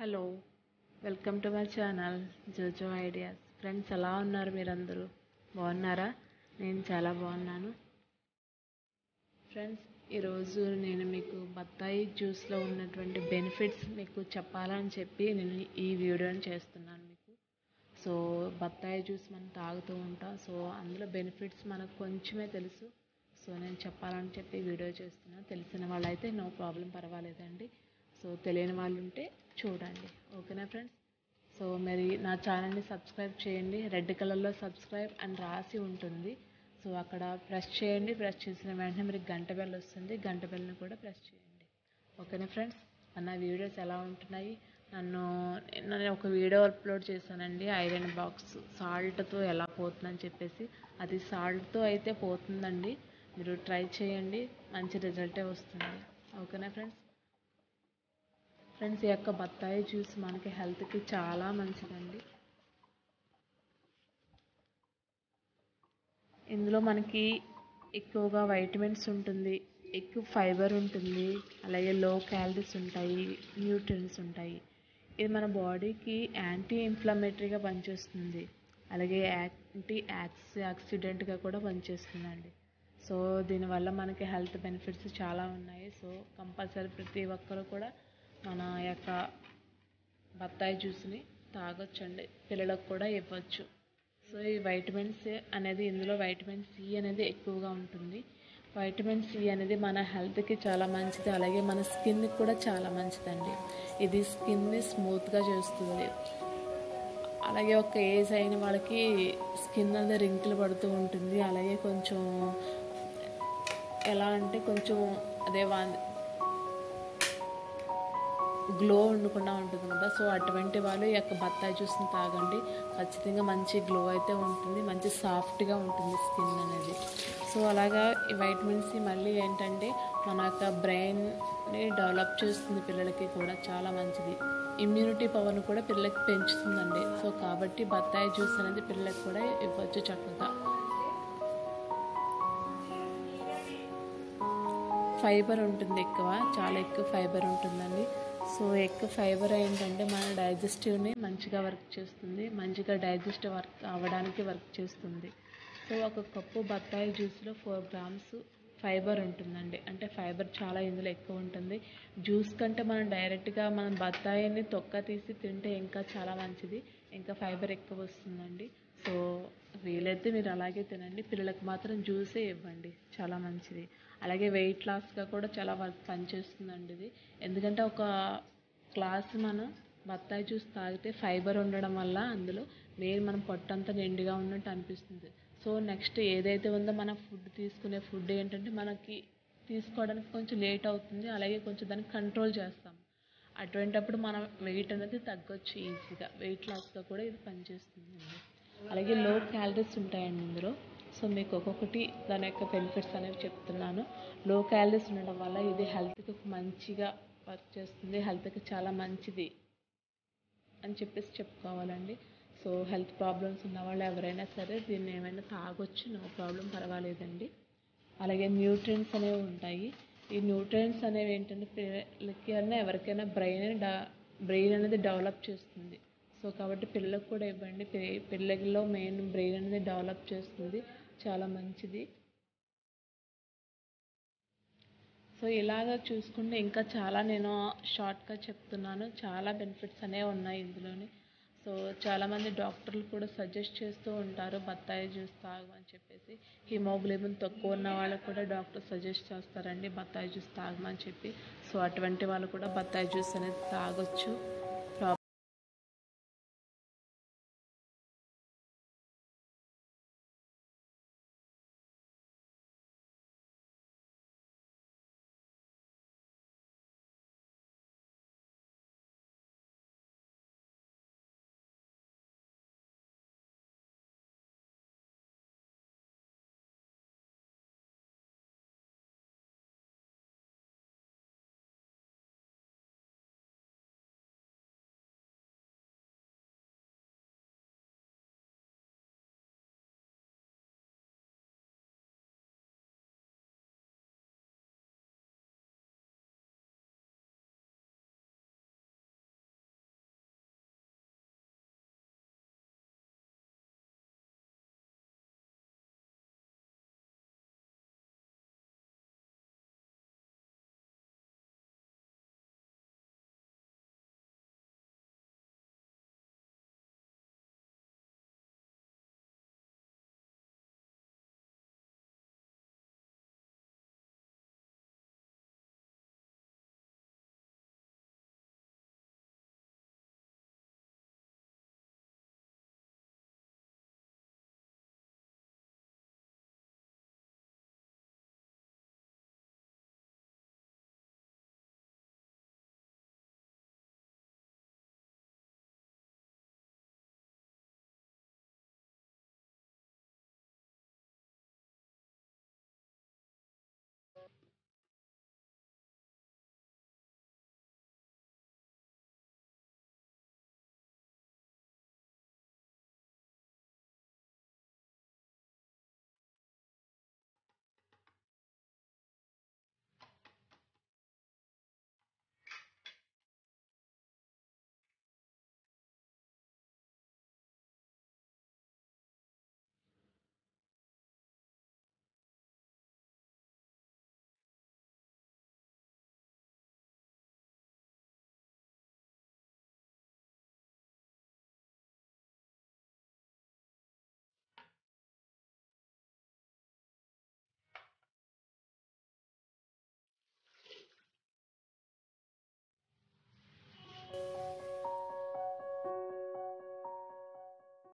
hello welcome to my channel Jojo ideas friends ఎలా ఉన్నారు మీరందరూ బాగున్నారా నేను చాలా బాగున్నాను ఫ్రెండ్స్ ఈరోజు నేను మీకు బత్తాయి జ్యూస్లో ఉన్నటువంటి బెనిఫిట్స్ మీకు చెప్పాలని చెప్పి నేను ఈ వీడియోని చేస్తున్నాను మీకు సో బత్తాయి జ్యూస్ మనం తాగుతూ ఉంటాం సో అందులో బెనిఫిట్స్ మనకు కొంచెమే తెలుసు సో నేను చెప్పాలని చెప్పి వీడియో చేస్తున్నాను తెలిసిన వాళ్ళైతే నో ప్రాబ్లం పర్వాలేదండి సో తెలియని వాళ్ళు ఉంటే చూడండి ఓకేనా ఫ్రెండ్స్ సో మరి నా ఛానల్ని సబ్స్క్రైబ్ చేయండి రెడ్ కలర్లో సబ్స్క్రైబ్ అని రాసి ఉంటుంది సో అక్కడ ప్రెస్ చేయండి ప్రెస్ చేసిన వెంటనే మీరు గంట బెల్ వస్తుంది గంట బెల్ని కూడా ప్రెస్ చేయండి ఓకేనా ఫ్రెండ్స్ నా వీడియోస్ ఎలా ఉంటున్నాయి నన్ను నేను ఒక వీడియో అప్లోడ్ చేశానండి ఐరన్ బాక్స్ సాల్ట్తో ఎలా పోతుందని చెప్పేసి అది సాల్ట్తో అయితే పోతుందండి మీరు ట్రై చేయండి మంచి రిజల్టే వస్తుంది ఓకేనా ఫ్రెండ్స్ ఫ్రెండ్స్ ఈ యొక్క బత్తాయి జ్యూస్ మనకి హెల్త్కి చాలా మంచిదండి ఇందులో మనకి ఎక్కువగా వైటమిన్స్ ఉంటుంది ఎక్కువ ఫైబర్ ఉంటుంది అలాగే లో క్యాలరీస్ ఉంటాయి న్యూట్రియన్స్ ఉంటాయి ఇది మన బాడీకి యాంటీ ఇన్ఫ్లమేటరీగా పనిచేస్తుంది అలాగే యాంటీ యాక్సి యాక్సిడెంట్గా కూడా పనిచేస్తుందండి సో దీనివల్ల మనకి హెల్త్ బెనిఫిట్స్ చాలా ఉన్నాయి సో కంపల్సరీ ప్రతి ఒక్కరు కూడా మన యొక్క బత్తాయి జ్యూస్ని తాగొచ్చండి పిల్లలకు కూడా ఇవ్వచ్చు సో ఈ వైటమిన్ సి అనేది ఇందులో వైటమిన్ సి అనేది ఎక్కువగా ఉంటుంది వైటమిన్ సి అనేది మన హెల్త్కి చాలా మంచిది అలాగే మన స్కిన్కి కూడా చాలా మంచిదండి ఇది స్కిన్ని స్మూత్గా చేస్తుంది అలాగే ఒక ఏజ్ అయిన వాళ్ళకి స్కిన్ అనేది రింకులు పడుతూ ఉంటుంది అలాగే కొంచెం ఎలా అంటే కొంచెం అదే వా గ్లో ఉండకుండా ఉంటుంది కదా సో అటువంటి వాళ్ళు ఈ యొక్క బత్తాయి జ్యూస్ని తాగండి ఖచ్చితంగా మంచి గ్లో అయితే ఉంటుంది మంచి సాఫ్ట్గా ఉంటుంది స్కిన్ అనేది సో అలాగా ఈ వైటమిన్ సి మళ్ళీ ఏంటంటే మన యొక్క బ్రెయిన్ని డెవలప్ చేస్తుంది పిల్లలకి కూడా చాలా మంచిది ఇమ్యూనిటీ పవర్ని కూడా పిల్లలకి పెంచుతుందండి సో కాబట్టి బత్తాయి జ్యూస్ అనేది పిల్లలకి కూడా ఇవ్వచ్చు చక్కగా ఫైబర్ ఉంటుంది ఎక్కువ చాలా ఎక్కువ ఫైబర్ ఉంటుందండి సో ఎక్కువ ఫైబర్ ఏంటంటే మన డైజెస్టివ్ని మంచిగా వర్క్ చేస్తుంది మంచిగా డైజెస్ట్ వర్క్ అవ్వడానికి వర్క్ చేస్తుంది సో ఒక కప్పు బత్తాయి జ్యూస్లో ఫోర్ గ్రామ్స్ ఫైబర్ ఉంటుందండి అంటే ఫైబర్ చాలా ఇందులో ఎక్కువ ఉంటుంది జ్యూస్ కంటే మనం డైరెక్ట్గా మనం బత్తాయిని తొక్క తీసి తింటే ఇంకా చాలా మంచిది ఇంకా ఫైబర్ ఎక్కువ వస్తుందండి సో వీలైతే మీరు అలాగే తినండి పిల్లలకు మాత్రం జ్యూసే ఇవ్వండి చాలా మంచిది అలాగే వెయిట్ లాస్గా కూడా చాలా వర్క్ పనిచేస్తుందండి ఇది ఎందుకంటే ఒక గ్లాస్ మనం బత్తాయి జ్యూస్ తాగితే ఫైబర్ ఉండడం వల్ల అందులో మెయిన్ మనం పొట్టంతా నిండుగా ఉన్నట్టు అనిపిస్తుంది సో నెక్స్ట్ ఏదైతే ఉందో మన ఫుడ్ తీసుకునే ఫుడ్ ఏంటంటే మనకి తీసుకోవడానికి కొంచెం లేట్ అవుతుంది అలాగే కొంచెం దాన్ని కంట్రోల్ చేస్తాం అటువంటప్పుడు మనం వెయిట్ అనేది తగ్గొచ్చు ఈజీగా వెయిట్ లాస్గా కూడా ఇది పనిచేస్తుంది అలాగే లో క్యాలరీస్ ఉంటాయండి ఇందులో సో మీకు ఒక్కొక్కటి దాని యొక్క బెనిఫిట్స్ అనేవి చెప్తున్నాను లో క్యాలరీస్ ఉండడం వల్ల ఇది హెల్త్కి మంచిగా వర్క్ చేస్తుంది హెల్త్కి చాలా మంచిది అని చెప్పేసి చెప్పుకోవాలండి సో హెల్త్ ప్రాబ్లమ్స్ ఉన్న వాళ్ళు ఎవరైనా సరే దీన్ని ఏమైనా తాగొచ్చు నో ప్రాబ్లం పర్వాలేదండి అలాగే న్యూట్రియన్స్ అనేవి ఉంటాయి ఈ న్యూట్రియన్స్ అనేవి ఏంటంటే పిల్లలకి అన్నా ఎవరికైనా బ్రెయిన్ బ్రెయిన్ అనేది డెవలప్ చేస్తుంది సో కాబట్టి పిల్లలకు కూడా ఇవ్వండి పిల్లల్లో మెయిన్ బ్రెయిన్ అనేది డెవలప్ చేస్తుంది చాలా మంచిది సో ఇలాగ చూసుకుంటే ఇంకా చాలా నేను షార్ట్గా చెప్తున్నాను చాలా బెనిఫిట్స్ అనేవి ఉన్నాయి ఇందులోని సో చాలామంది డాక్టర్లు కూడా సజెస్ట్ చేస్తూ ఉంటారు బత్తాయి జ్యూస్ తాగమని చెప్పేసి హిమోగ్లోబిన్ తక్కువ ఉన్న వాళ్ళకు కూడా డాక్టర్ సజెస్ట్ చేస్తారండి బత్తాయి జ్యూస్ తాగమని చెప్పి సో అటువంటి వాళ్ళు కూడా బత్తాయి జ్యూస్ అనేది తాగొచ్చు